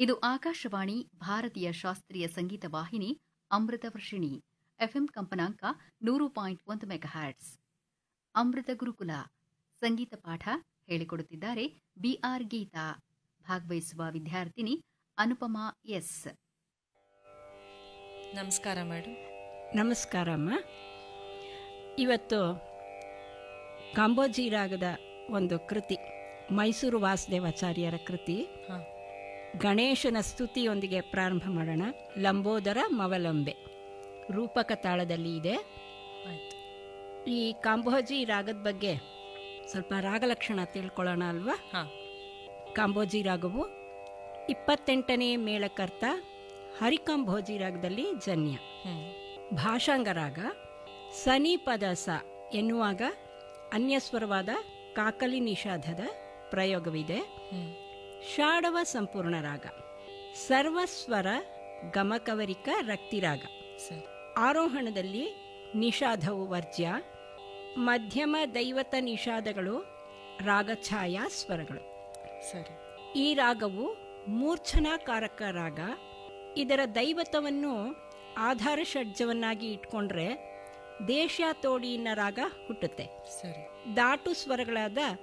ಇದು ಆಕಾಶವಾಣಿ ಭಾರತೀಯ ಶಾಸ್ತ್ರೀಯ ಸಂಗೀತ ವಾಹಿನಿ ಅಮೃತ ವರ್ಷಿಣಿ ಎಫ್ಎಂ ಕಂಪನಾಂಕ ನೂರು ಪಾಯಿಂಟ್ ಒಂದು ಮೆಗಾಹ್ಯಾಟ್ಸ್ ಅಮೃತ ಗುರುಕುಲ ಸಂಗೀತ ಪಾಠ ಹೇಳಿಕೊಡುತ್ತಿದ್ದಾರೆ ಬಿಆರ್ ಗೀತಾ ಭಾಗವಹಿಸುವ ವಿದ್ಯಾರ್ಥಿನಿ ಅನುಪಮಾ ಎಸ್ ನಮಸ್ಕಾರ ಮೇಡಮ್ ನಮಸ್ಕಾರಮ್ಮ ಇವತ್ತು ಕಾಂಬೋಜಿ ರಾಗದ ಒಂದು ಕೃತಿ ಮೈಸೂರು ವಾಸುದೇವಾಚಾರ್ಯರ ಕೃತಿ ಹಾಂ ಗಣೇಶನ ಸ್ತುತಿಯೊಂದಿಗೆ ಪ್ರಾರಂಭ ಮಾಡೋಣ ಲಂಬೋದರ ಮವಲಂಬೆ ರೂಪಕ ತಾಳದಲ್ಲಿ ಇದೆ ಆಯ್ತು ಈ ಕಾಂಬೋಜಿ ರಾಗದ ಬಗ್ಗೆ ಸ್ವಲ್ಪ ರಾಗಲಕ್ಷಣ ತಿಳ್ಕೊಳ್ಳೋಣ ಅಲ್ವಾ ಹಾಂ ಕಾಂಬೋಜಿ ರಾಗವು ಇಪ್ಪತ್ತೆಂಟನೇ ಮೇಳಕರ್ತ ಹರಿಕಾಂಬೋಜಿ ರಾಗದಲ್ಲಿ ಜನ್ಯ ಹ್ಞೂ ಭಾಷಾಂಗ ರಾಗ ಸನಿ ಪದ ಸ ಎನ್ನುವಾಗ ಅನ್ಯಸ್ವರವಾದ ಕಾಕಲಿ ನಿಷಾದದ ಪ್ರಯೋಗವಿದೆ ಹ್ಞೂ ಷಾಡವ ಸಂಪೂರ್ಣ ರಾಗ ಸರ್ವಸ್ವರ ಗಮಕವರಿಕ ರಕ್ತಿರಾಗ ಸರಿ ಆರೋಹಣದಲ್ಲಿ ನಿಷಾದವು ವರ್ಜ್ಯ ಮಧ್ಯಮ ದೈವತ ನಿಷಾದಗಳು ರಾಗಛಾಯಾ ಸ್ವರಗಳು ಸರಿ ಈ ರಾಗವು ಮೂರ್ಛನಾಕಾರಕ ರಾಗ ಇದರ ದೈವತವನ್ನು ಆಧಾರ ಷಡ್ಜವನ್ನಾಗಿ ಇಟ್ಕೊಂಡ್ರೆ ದೇಶ ತೋಡಿನ ರಾಗ ಹುಟ್ಟುತ್ತೆ ಸರಿ ದಾಟು ಸ್ವರಗಳಾದ